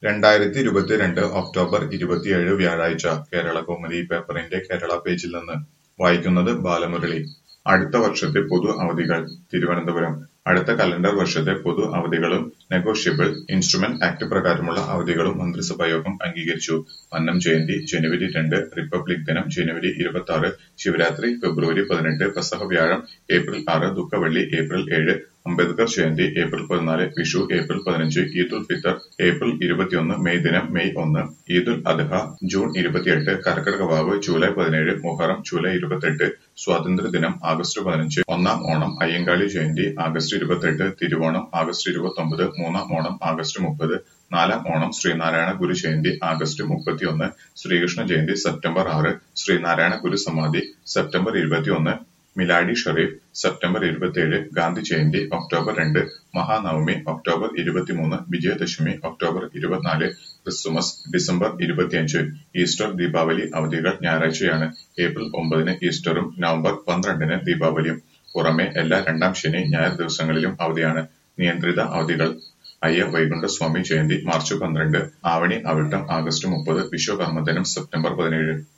രണ്ടായിരത്തി ഇരുപത്തിരണ്ട് ഒക്ടോബർ ഇരുപത്തിയേഴ് വ്യാഴാഴ്ച കേരളകൗമുദി പേപ്പറിന്റെ കേരള പേജിൽ നിന്ന് വായിക്കുന്നത് ബാലമുരളി അടുത്ത വർഷത്തെ പൊതു അവധികൾ തിരുവനന്തപുരം അടുത്ത കലണ്ടർ വർഷത്തെ പൊതു അവധികളും നെഗോഷ്യബിൾ ഇൻസ്ട്രുമെന്റ് ആക്ട് പ്രകാരമുള്ള അവധികളും മന്ത്രിസഭായോഗം അംഗീകരിച്ചു മന്നം ജയന്തി ജനുവരി രണ്ട് റിപ്പബ്ലിക് ദിനം ജനുവരി ഇരുപത്തി ആറ് ശിവരാത്രി ഫെബ്രുവരി പതിനെട്ട് പെസഹ വ്യാഴം ഏപ്രിൽ ആറ് ദുഃഖവെള്ളി ഏപ്രിൽ ഏഴ് അംബേദ്കർ ജയന്തി ഏപ്രിൽ പതിനാല് വിഷു ഏപ്രിൽ പതിനഞ്ച് ഈദുൽ ഫിത്തർ ഏപ്രിൽ ഇരുപത്തിയൊന്ന് മെയ് ദിനം മെയ് ഒന്ന് ഈദുൽ അദ്ഹ ജൂൺ ഇരുപത്തിയെട്ട് കർക്കിടക വാവ് ജൂലൈ പതിനേഴ് മുഹറം ജൂലൈ ഇരുപത്തെട്ട് സ്വാതന്ത്ര്യ ദിനം ആഗസ്റ്റ് പതിനഞ്ച് ഒന്നാം ഓണം അയ്യങ്കാളി ജയന്തി ആഗസ്റ്റ് ഇരുപത്തെട്ട് തിരുവോണം ആഗസ്റ്റ് ഇരുപത്തൊമ്പത് മൂന്നാം ഓണം ആഗസ്റ്റ് മുപ്പത് നാലാം ഓണം ശ്രീനാരായണ ഗുരു ജയന്തി ആഗസ്റ്റ് മുപ്പത്തിയൊന്ന് ശ്രീകൃഷ്ണ ജയന്തി സെപ്റ്റംബർ ആറ് ശ്രീനാരായണ ഗുരു സമാധി സെപ്റ്റംബർ ഇരുപത്തിയൊന്ന് മിലാഡി ഷെറീഫ് സെപ്റ്റംബർ ഇരുപത്തിയേഴ് ഗാന്ധി ജയന്തി ഒക്ടോബർ രണ്ട് മഹാനവമി ഒക്ടോബർ ഇരുപത്തിമൂന്ന് വിജയദശമി ഒക്ടോബർ ഇരുപത്തിനാല് ക്രിസ്തുമസ് ഡിസംബർ ഇരുപത്തിയഞ്ച് ഈസ്റ്റർ ദീപാവലി അവധികൾ ഞായറാഴ്ചയാണ് ഏപ്രിൽ ഒമ്പതിന് ഈസ്റ്ററും നവംബർ പന്ത്രണ്ടിന് ദീപാവലിയും പുറമെ എല്ലാ രണ്ടാം ശനി ഞായർ ദിവസങ്ങളിലും അവധിയാണ് നിയന്ത്രിത അവധികൾ അയ്യ വൈകുണ്ഠ സ്വാമി ജയന്തി മാർച്ച് പന്ത്രണ്ട് ആവണി അവിട്ടം ആഗസ്റ്റ് മുപ്പത് വിശ്വകർമ്മ ദിനം സെപ്റ്റംബർ പതിനേഴ്